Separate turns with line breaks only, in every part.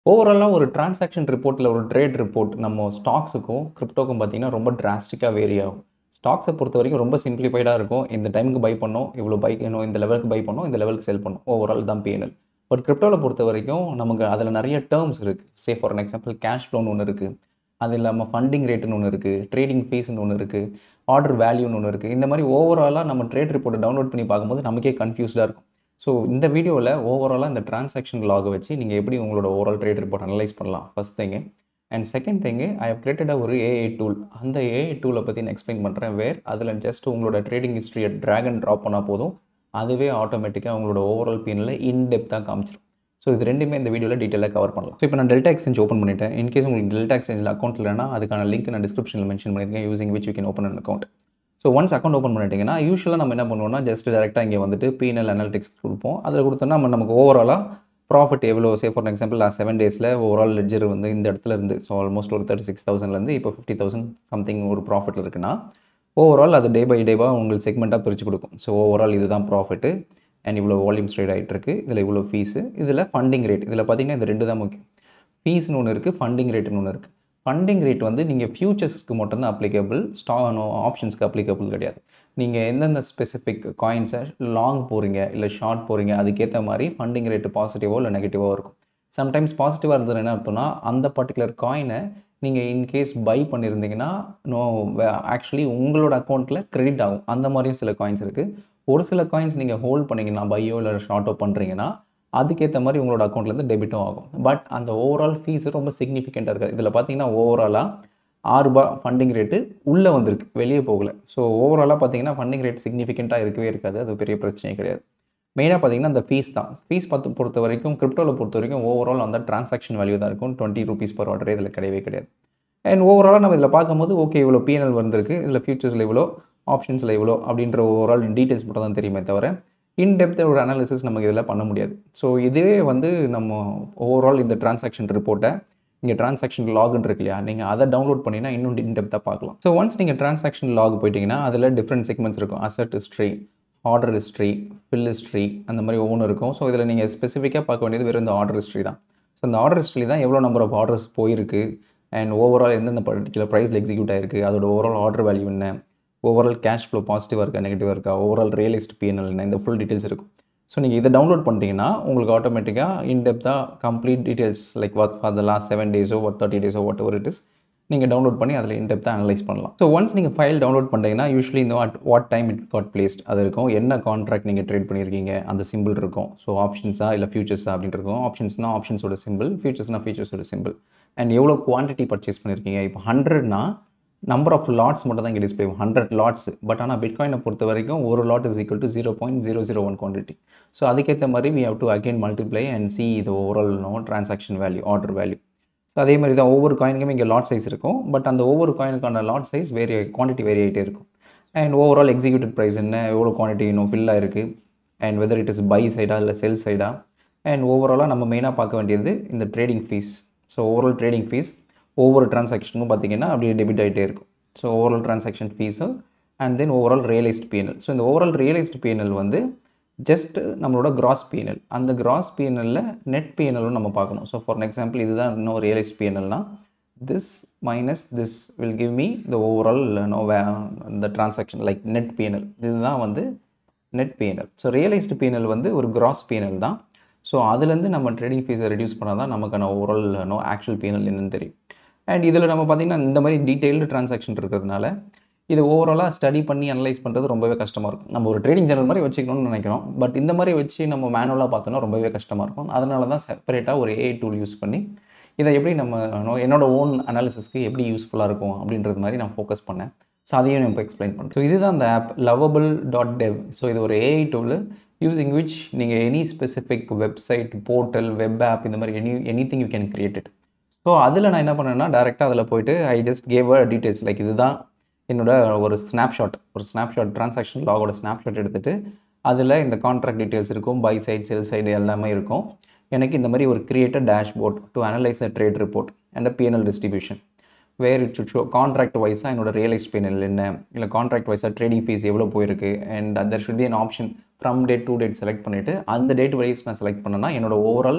ஓவராலாக ஒரு டிரான்சாக்ஷன் ரிப்போர்ட்டில் ஒரு ட்ரேட் ரிப்போர்ட் நம்ம ஸ்டாக்ஸுக்கும் கிரிப்டோக்கும் பார்த்தீங்கன்னா ரொம்ப டிராஸ்டிக்காக வேரி ஆகும் ஸ்டாக்ஸை பொறுத்த வரைக்கும் ரொம்ப சிம்பிளிஃபைடாக இருக்கும் இந்த டைமுக்கு பை பண்ணோம் இவ்வளோ பை பண்ணணும் இந்த லெவலுக்கு பை பண்ணோம் இந்த லெவலுக்கு செல் பண்ணணும் ஓவரால் தான் பிஎன்எல் பட் கிரிப்டோவில் பொறுத்த வரைக்கும் நமக்கு அதில் நிறைய டேர்ம்ஸ் இருக்குது சே ஃபார் எக்ஸாம்பிள் கேஷ் ஃப்ளோன்னு ஒன்று இருக்குது அது இல்லாமல் ஃபண்டிங் ரேட்டுன்னு ஒன்று இருக்குது ட்ரேடிங் ஃபீஸ்னு ஒன்று இருக்குது ஆர்டர் வேல்யூன்னு ஒன்று இருக்குது இந்த மாதிரி ஓவராலாக நம்ம ட்ரேட் ரிப்போர்ட்டை டவுன்லோட் பண்ணி பார்க்கும்போது நமக்கே கன்ஃபியூஸ்டாக இருக்கும் ஸோ இந்த வீடியோவில் ஓவராலாக இந்த டிரான்சாக்ஷன் லாகை வச்சு நீங்கள் எப்படி உங்களோட ஓவரால் ட்ரேட் ரிப்போர்ட் அனலைஸ் பண்ணலாம் first thing and second thing I have created ஒரு ஏஐ டூல் அந்த ஏஐ டூலை பற்றி நான் எக்ஸ்பிளைன் பண்ணுறேன் வேர் அதில் ஜஸ்ட் உங்களோட ட்ரேடிங் ஹிஸ்ட்ரியை ட்ராக் அண்ட் ட்ராப் பண்ணால் போதும் அதுவே ஆட்டோமேட்டிக்காக உங்களோட ஓவரால் பின்னில் இன்டெப்த்தாக காமிச்சிடும் ஸோ இது ரெண்டுமே இந்த வீடியோவில் டீட்டெயிலாக கவர் பண்ணலாம் ஸோ இப்போ நான் டெல்டா எக்ஸ்சேஞ்ச் ஓப்பன் பண்ணிட்டேன் இன்கேஸ் உங்களுக்கு டெல்டா எக்ஸ்சேஞ்சில் அக்கௌண்ட் இல்லைனா அதுக்கான லிங்க் நான் டிஸ்கிரிப்ஷனில் மென்ஷன் பண்ணியிருக்கேன் using which you can open an account so once account open பண்ணிட்டீங்கன்னா யூஸ்வலாக நம்ம என்ன பண்ணுவோம்னா ஜஸ்ட் டேரெக்டாக இங்கே வந்துட்டு பிஎன்எல் அனாலிட்டிக்ஸ் கொடுப்போம் அதில் கொடுத்தோன்னா நம்ம நமக்கு ஓவராலாக ப்ராஃபிட் எவ்வளோ say for example last seven டேஸில் ஓவரால் லெட்ஜர் வந்து இந்த இடத்துல இருந்து ஸோ ஆல்மோஸ்ட் ஒரு தேர்ட்டி சிக்ஸ் தௌசண்ட்லேருந்து இப்போ ஃபிஃப்டி தௌசண்ட் சம்திங் ஒரு ப்ராஃபிட்டில் இருக்குன்னா ஓவரால் அது டே பை டேவாக உங்களுக்கு செக்மெண்ட்டாக பிரித்து கொடுக்கும் ஸோ ஓவரால் இதுதான் ப்ராஃபிட்டு அண்ட் இவ்வளோ வால்யூம்ஸ் ட்ரேட் ஆகிட்டு இருக்கு இதில் இவ்வளோ ஃபீஸு இதில் ஃபண்டிங் ரேட் இதில் பார்த்தீங்கன்னா இந்த ரெண்டு தான் முக்கியம் ஃபீஸ்னு ஒன்று இருக்குது ஃபண்டிங் ரேட்னு ஒன்று இருக்குது ஃபண்டிங் ரேட் வந்து நீங்கள் ஃபியூச்சர்ஸ்க்கு மட்டும்தான் அப்ளிகபிள் ஸ்டா ஆப்ஷன்ஸ்க்கு அப்ளிகபிள் கிடையாது நீங்கள் எந்தெந்த ஸ்பெசிஃபிக் காயின்ஸை லாங் போகிறீங்க இல்லை ஷார்ட் போகிறீங்க அதுக்கேற்ற மாதிரி ஃபண்டிங் ரேட்டு பாசிட்டிவோ இல்லை நெகட்டிவாக இருக்கும் சம்டைம்ஸ் பாசிட்டிவாக இருந்தது என்ன அர்த்தம்னா அந்த பர்டிகுலர் காயினை நீங்கள் இன்கேஸ் பை பண்ணியிருந்தீங்கன்னா நோ ஆக்சுவலி உங்களோட அக்கௌண்ட்டில் கிரெடிட் ஆகும் அந்த மாதிரியும் சில காயின்ஸ் இருக்குது ஒரு சில காயின்ஸ் நீங்கள் ஹோல்ட் பண்ணிங்கன்னா பையோ இல்லை ஷார்ட்டோ பண்ணுறீங்கன்னா அதுக்கேற்ற மாதிரி உங்களோட அக்கௌண்ட்லேருந்து டெபிட்டும் ஆகும் பட் அந்த ஓவரால் ஃபீஸ் ரொம்ப சிக்னிஃபிகண்ட்டாக இருக்குது இதில் பார்த்தீங்கன்னா ஓவராலாக ஆறுரூபா ஃபண்டிங் ரேட்டு உள்ளே வந்திருக்கு வெளியே போகலை ஸோ ஓவராலாக பார்த்தீங்கன்னா ஃபண்டிங் ரேட் சிக்னிஃபிகண்ட்டாக இருக்கவே இருக்காது அது பெரிய பிரச்சனையே கிடையாது மெயினாக பார்த்தீங்கன்னா அந்த ஃபீஸ் தான் ஃபீஸ் பார்த்து பொறுத்த வரைக்கும் கிரிப்டோவில் பொறுத்த வரைக்கும் ஓவரால் அந்த டிரான்சாக்ஷன் வேல்யூ தான் இருக்கும் டுவெண்ட்டி ருபீஸ் பர் ஆர்டர் இதில் கிடையவே கிடையாது அண்ட் ஓவராலாக நம்ம இதில் பார்க்கும்போது ஓகே இவ்வளோ பிஎன்எல் வந்திருக்கு இதில் ஃபியூச்சர்ஸில் இவ்வளோ ஆப்ஷன்ஸில் இவ்வளோ அப்படின்ற ஓவரால் டீட்டெயில்ஸ் மட்டும் தான் தெரியுமே தவிர இன்டெப்த் ஒரு அனாலிசிஸ் நமக்கு இதில் பண்ண முடியாது ஸோ இதுவே வந்து நம்ம ஓவரால் இந்த டிரான்சாக்ஷன் ரிப்போர்ட்டை இங்கே டிரான்சாக்ஷன் லாக்னு இருக்கு இல்லையா நீங்கள் அதை டவுன்லோட் பண்ணினா இன்னும் இன்டெப்த்தாக பார்க்கலாம் ஸோ ஒன்ஸ் நீங்கள் டிரான்சாக்ஷன் லாக் போயிட்டீங்கன்னா அதில் டிஃப்ரெண்ட் செக்மெண்ட்ஸ் இருக்கும் asset history order history fill history அந்த மாதிரி ஒவ்வொன்றும் இருக்கும் ஸோ இதில் நீங்கள் ஸ்பெசிஃபிக்காக பார்க்க வேண்டியது வெறும் இந்த ஆர்டர் ஹிஸ்ட்ரி தான் ஸோ இந்த ஆர்டர் ஹிஸ்ட்ரி தான் எவ்வளோ நம்பர் ஆஃப் ஆர்டர்ஸ் போயிருக்கு அண்ட் ஓவரால் எந்தெந்த பர்டிகுலர் ப்ரைஸில் எக்ஸிக்யூட் ஆயிருக்கு அதோட ஓவரால் ஆர்டர் வேல்யூ என்ன ஓவரால் கேஷ் ஃப்ளோ பாசிட்டிவாக இருக்கா நெகட்டிவாக இருக்கா ஓவரால் ரியலிஸ்ட் பிஎன்எல் என்ன இந்த ஃபுல் டீட்டெயில்ஸ் இருக்கும் ஸோ நீங்கள் இதை டவுன்லோட் பண்ணிட்டீங்கன்னா உங்களுக்கு ஆட்டோமேட்டிக்காக இன்டெப்த்தாக complete details like what for the last seven டேஸோ ஒரு தேர்ட்டி டேஸோ வாட் எவர் இட் இஸ் நீங்கள் டவுன்லோட் பண்ணி அதில் இன்டெப்த்தாக அனலைஸ் பண்ணலாம் ஸோ ஒன்ஸ் நீங்கள் ஃபைல் டவுன்லோட் பண்ணிட்டீங்கன்னா யூஸ்வலி இந்த what what time it got placed அது இருக்கும் என்ன கான்ட்ராக்ட் நீங்கள் ட்ரேட் பண்ணியிருக்கீங்க அந்த சிம்பிள் இருக்கும் ஸோ ஆப்ஷன்ஸா இல்லை ஃபியூச்சர்ஸா அப்படின்ட்டு இருக்கும் ஆப்ஷன்ஸ்னால் ஆப்ஷன்ஸோட சிம்பிள் ஃபியூச்சர்ஸ்னால் ஃபியூச்சர்ஸோட சிம்பிள் அண்ட் எவ்வளோ குவான்டிட்டி பர்ச்சேஸ் பண்ணியிருக்கீங்க இப்போ ஹண்ட்ரட்னா நம்பர் ஆஃப் லாட்ஸ் மட்டும் தான் இங்கே டிஸ்பிளே ஹண்ட்ரட் லாட்ஸ் பட் ஆனால் பிட்காயினை பொறுத்த வரைக்கும் ஒரு lot is equal to zero point zero zero one quantity so அதுக்கேற்ற மாதிரி we have to again multiply and see இது overall no transaction value order value so அதே மாதிரி தான் ஒவ்வொரு காயினுக்குமே இங்கே லாட் சைஸ் இருக்கும் பட் அந்த ஒவ்வொரு காயினுக்கான lot size vary quantity vary ஆகிட்டே இருக்கும் அண்ட் ஓவரால் எக்ஸிக்யூட்டட் ப்ரைஸ் என்ன எவ்வளோ குவான்டிட்டி இன்னும் ஃபில்லாக இருக்குது and whether it is buy சைடா இல்லை செல் சைடா அண்ட் ஓவராலாக நம்ம மெயினாக பார்க்க வேண்டியது இந்த trading fees so overall trading fees ஒவ்வொரு டிரான்சாக்ஷனுக்கும் பார்த்தீங்கன்னா அப்படியே டெபிட் ஆகிட்டே இருக்கும் so overall transaction fees and then overall realised PnL so இந்த ஓவரால் ரியலைஸ்ட் பிஎன்எல் வந்து ஜஸ்ட் நம்மளோட கிராஸ் பிஎன்எல் அந்த கிராஸ் பிஎன்எல்ல நெட் பிஎன்எல்லும் நம்ம பார்க்கணும் ஸோ ஃபார் எக்ஸாம்பிள் இதுதான் இன்னும் ரியலைஸ்ட் பிஎன்எல்னா this minus this will give me the overall no way இந்த டிரான்சாக்ஷன் லைக் நெட் பிஎன்எல் இதுதான் வந்து net PnL so realised PnL வந்து ஒரு கிராஸ் பிஎன்எல் தான் ஸோ அதுலேருந்து நம்ம ட்ரேடிங் ஃபீஸை ரெடியூஸ் பண்ணால் தான் நமக்கான ஓவரால் நோ ஆக்சுவல் பிஎன்எல் என்னன்னு தெரியும் அண்ட் இதில் நம்ம பார்த்திங்கன்னா இந்த மாதிரி டீட்டெயில்டு டிரான்சாக்ஷன் இருக்கிறதுனால இது ஓவராலாக ஸ்டடி பண்ணி அனலைஸ் பண்ணுறது ரொம்பவே கஷ்டமாக இருக்கும் நம்ம ஒரு ட்ரேடிங் சேனல் மாதிரி வச்சுக்கணும்னு நினைக்கிறோம் பட் இந்த மாதிரி வச்சு நம்ம மேனுவலாக பார்த்தோன்னா ரொம்பவே கஷ்டமாக இருக்கும் அதனால தான் செப்பரேட்டாக ஒரு ஏஐ டூல் யூஸ் பண்ணி இதை எப்படி நம்ம என்னோட ஓன் அனாலிசிஸ்க்கு எப்படி யூஸ்ஃபுல்லாக இருக்கும் அப்படின்றது மாதிரி நான் ஃபோக்கஸ் பண்ணேன் ஸோ அதையும் நான் இப்போ எக்ஸ்பிளைன் பண்ணுறேன் ஸோ இதுதான் அந்த app Lovable dot dev so இது ஒரு ஏஐ டூலு யூஸிங் விச் நீங்கள் any specific website portal web app இந்த மாதிரி any anything you can create it so அதில் நான் என்ன பண்ணேன்னா டேரெக்டாக அதில் போயிட்டு I just gave a details like இதுதான் என்னோட ஒரு ஸ்னாப்ஷாட் ஒரு ஸ்னாப்ஷாட் ட்ரான்சாக்ஷன் லாகோட ஸ்னாப்ஷாட் எடுத்துகிட்டு அதில் இந்த கான்ட்ராக்ட் டீட்டெயில்ஸ் இருக்கும் பை சைட் செல் சைடு எல்லாமே இருக்கும் எனக்கு இந்த மாதிரி ஒரு created dashboard to analyse a trade report and a PnL distribution where it show contract வைஸாக என்னோட ரியலைஸ் பிஎன்எல் என்ன இல்லை கான்ட்ராக்ட் வைஸாக ட்ரேடிங் ஃபீஸ் எவ்வளோ போயிருக்கு and other should be an option from date to date select பண்ணிவிட்டு அந்த date wise நான் செலக்ட் பண்ணேன்னா என்னோட ஓவரால்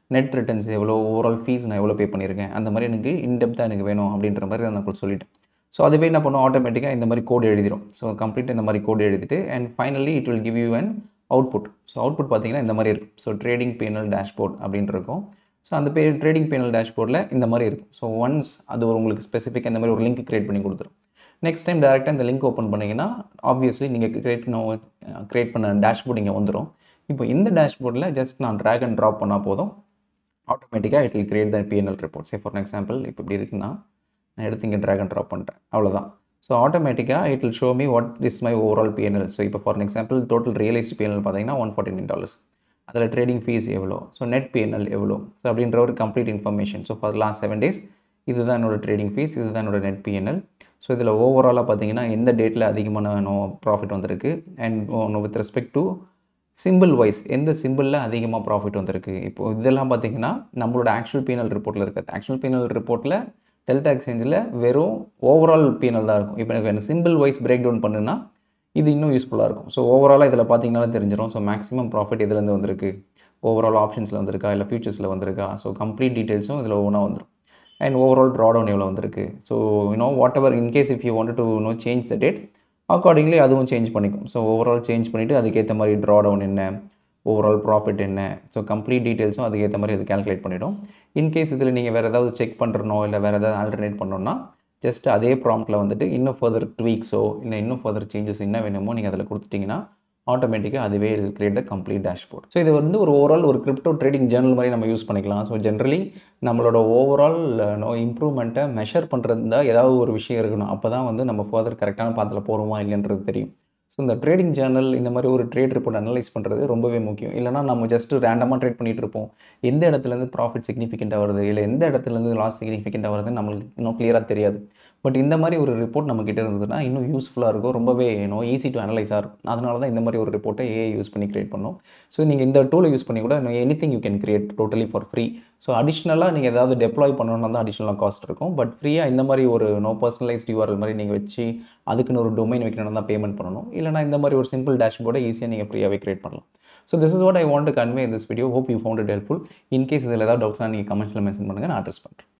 நெட் ரிட்டர்ன்ஸ் எவ்வளோ ஓவரால் ஃபீஸ் நான் எவ்வளோ பே பண்ணியிருக்கேன் அந்த மாதிரி எனக்கு இன்டெப்த்தாக எனக்கு வேணும் அப்படின்ற மாதிரி நான் உங்களுக்கு சொல்லிட்டேன் ஸோ அதுவே என்ன பண்ணும் ஆட்டோமேட்டிக்காக இந்த மாதிரி கோடு எழுதிடும் ஸோ கம்ப்ளீட் இந்த மாதிரி கோடு எழுதிட்டு and finally it will give you an output so output பார்த்தீங்கன்னா இந்த மாதிரி இருக்கும் ஸோ ட்ரேடிங் பேனல் டேஷ்போர்ட் அப்படின்ட்டு இருக்கும் ஸோ அந்த பே ட்ரேடிங் பேனல் டேஷ்போர்டில் இந்த மாதிரி இருக்கும் ஸோ ஒன்ஸ் அது ஒரு உங்களுக்கு ஸ்பெசிஃபிக் இந்த மாதிரி ஒரு லிங்க் க்ரியேட் பண்ணி கொடுத்துரும் நெக்ஸ்ட் டைம் டேரெக்டாக இந்த லிங்க் ஓப்பன் பண்ணிங்கன்னா ஆப்வியஸ்லி நீங்கள் க்ரியேட் க்ரியேட் பண்ண டேஷ்போர்ட் இங்கே வந்துடும் இப்போ இந்த டேஷ்போர்டில் ஜஸ்ட் நான் ட்ராக் அண்ட் ட்ராப் பண்ணால் போதும் ஆட்டோமேட்டிக்காக it will create the PnL report say for example இப்போ இப்படி இருக்குன்னா நான் எடுத்து இங்கே ட்ராக் அண்ட் ட்ராப் பண்ணிட்டேன் அவ்வளோதான் ஸோ ஆட்டோமேட்டிக்காக it will show me what is my overall PnL so இப்போ for example total realised PnL பார்த்தீங்கன்னா ஒன் ஃபார்ட்டி நைன் டாலர்ஸ் அதில் ட்ரேடிங் ஃபீஸ் எவ்வளோ ஸோ நெட் பிஎன்எல் எவ்வளோ ஸோ அப்படின்ற ஒரு complete information so for last seven days இதுதான் என்னோட trading fees இதுதான் என்னோட நெட் பிஎன்எல் ஸோ இதில் ஓவராலாக பார்த்தீங்கன்னா எந்த டேட்டில் அதிகமான நோ ப்ராஃபிட் வந்திருக்கு and with respect to symbol wise எந்த சிம்பிளில் அதிகமாக ப்ராஃபிட் வந்திருக்கு இப்போ இதெல்லாம் பார்த்தீங்கன்னா நம்மளோட ஆக்சுவல் பீனல் ரிப்போர்ட்டில் இருக்காது ஆக்சுவல் பீனல் ரிப்போர்ட்டில் டெல்டா எக்ஸ்சேஞ்சில் வெறும் ஓவரால் பீனல் தான் இருக்கும் இப்போ எனக்கு சிம்பிள் வைஸ் பிரேக் டவுன் பண்ணுன்னா இது இன்னும் யூஸ்ஃபுல்லாக இருக்கும் ஸோ ஓவராலாக இதில் பார்த்தீங்கனாலே தெரிஞ்சிடும் ஸோ மேக்ஸிமம் ப்ராஃபிட் எதுலேருந்து வந்திருக்கு ஓவரால் ஆப்ஷன்ஸில் வந்திருக்கா இல்லை ஃபியூச்சர்ஸில் வந்திருக்கா ஸோ கம்ப்ளீட் டீட்டெயில்ஸும் இதில் ஒன்றா வந்துடும் அண்ட் ஓவரால் ட்ரா டவுன் எவ்வளோ வந்திருக்கு so you know whatever in case if you want to no change the date accordingly அதுவும் சேஞ்ச் பண்ணிக்கும் ஸோ ஓவரால் சேஞ்ச் பண்ணிவிட்டு அதுக்கேற்ற மாதிரி ட்ரா டவுன் என்ன ஓவரால் ப்ராஃபிட் என்ன ஸோ கம்ப்ளீட் டீட்டெயில்ஸும் அதுக்கேற்ற மாதிரி அது கேல்குலேட் பண்ணிவிடும் இன்கேஸ் இதில் நீங்கள் வேறு ஏதாவது செக் பண்ணுறனோ இல்லை வேறு ஏதாவது ஆல்டர்னேட் பண்ணணும்னா ஜஸ்ட் அதே ப்ராம்ப்ட்டில் வந்துட்டு இன்னும் ஃபர்தர் ட்வீக்ஸோ இல்லை இன்னும் ஃபர்தர் சேஞ்சஸ் என்ன வேணுமோ நீங்கள் அதில் கொடுத்துட்டிங்கன்னா ஆட்டோமேட்டிக்காக அதுவே create the complete dashboard so இது வந்து ஒரு ஓவரால் ஒரு கிரிப்டோ ட்ரேடிங் ஜேர்னல் மாதிரி நம்ம யூஸ் பண்ணிக்கலாம் ஸோ ஜென்ரலி நம்மளோட ஓவரால் நோ இம்ப்ரூவ்மெண்ட்டை மெஷர் பண்ணுறது தான் ஏதாவது ஒரு விஷயம் இருக்கணும் அப்போ தான் வந்து நம்ம ஃபர்தர் கரெக்டான பாத்தில் போகிறோமா இல்லைன்றது தெரியும் ஸோ இந்த ட்ரேடிங் ஜேர்னல் இந்த மாதிரி ஒரு ட்ரேட் ரிப்போர்ட் அனலைஸ் பண்ணுறது ரொம்பவே முக்கியம் இல்லைனா நம்ம ஜஸ்ட் ரேண்டமாக ட்ரேட் பண்ணிகிட்டு இருப்போம் எந்த இடத்துலேருந்து ப்ராஃபிட் சிக்னிஃபிகண்ட்டாக வருது இல்லை எந்த இடத்துலேருந்து லாஸ் சிக்னிஃபிகண்ட்டாக வருதுன்னு நம்மளுக்கு இன்னும் கிளியராக தெரியாது பட் இந்த மாதிரி ஒரு ரிப்போர்ட் நம்ம கிட்ட இருந்ததுன்னா இன்னும் யூஸ்ஃபுல்லாக இருக்கும் ரொம்பவே இன்னும் ஈஸி டு அனலைஸாக இருக்கும் அதனால தான் இந்த மாதிரி ஒரு ரிப்போர்ட்டை ஏஐ யூஸ் பண்ணி கிரியேட் பண்ணோம் ஸோ நீங்கள் இந்த டூலை யூஸ் பண்ணி கூட anything you can create totally for free so அடிஷ்னலாக நீங்கள் ஏதாவது டெப்ளாய் பண்ணணும்னா தான் அடிஷ்னலாக காஸ்ட் இருக்கும் பட் ஃப்ரீயாக இந்த மாதிரி ஒரு நோ பர்சனலைஸ்ட் யூஆர்எல் மாதிரி நீங்கள் வச்சு அதுக்குன்னு ஒரு டொமைன் வைக்கணும்னா தான் பேமெண்ட் பண்ணணும் இல்லைனா இந்த மாதிரி ஒரு சிம்பிள் டேஷ்போர்டை ஈஸியாக நீங்கள் ஃப்ரீயாகவே கிரியேட் பண்ணலாம் so this is what I want to convey in this video hope you found it helpful in case இதில் ஏதாவது டவுட்ஸ்னால் நீங்கள் கமெண்ட்ஸில் மென்ஷன் பண்ணுங்கள் நான் அட்ரஸ் பண்ணுறேன்